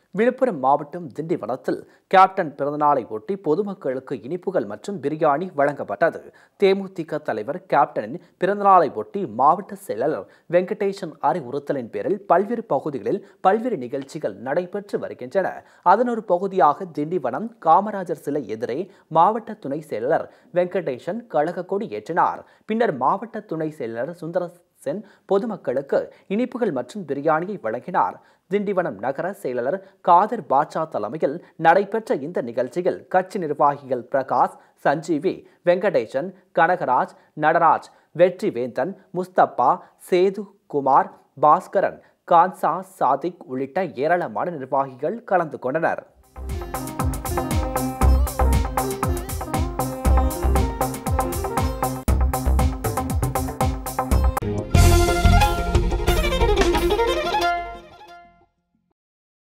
விழுப்புரம் மாவட்டம் திண்டிவனத்தில் கேப்டன் பிறந்தநாளை ஒட்டி பொதுமக்களுக்கு இனிப்புகள் மற்றும் பிரியாணி வழங்கப்பட்டது தேமுதிக தலைவர் கேப்டனின் பிறந்தநாளை ஒட்டி மாவட்ட செயலாளர் வெங்கடேசன் அறிவுறுத்தலின் பேரில் பல்வேறு பகுதிகளில் பல்வேறு நிகழ்ச்சிகள் நடைபெற்று வருகின்றன அதன் ஒரு பகுதியாக திண்டிவனம் காமராஜர் சிலை எதிரே மாவட்ட துணை செயலாளர் வெங்கடேசன் கழக கொடி ஏற்றினார் பின்னர் மாவட்ட துணை செயலாளர் சுந்தர சென் பொதுமக்களுக்கு இனிப்புகள் மற்றும் பிரியாணியை வழங்கினார் திண்டிவனம் நகர செயலாளர் காதர் பாட்சா தலைமையில் நடைபெற்ற இந்த நிகழ்ச்சியில் கட்சி நிர்வாகிகள் பிரகாஷ் சஞ்சீவி வெங்கடேசன் கனகராஜ் நடராஜ் வெற்றி வேந்தன் முஸ்தப்பா சேது குமார் பாஸ்கரன் கான்சா சாதிக் உள்ளிட்ட ஏராளமான நிர்வாகிகள் கலந்து கொண்டனர்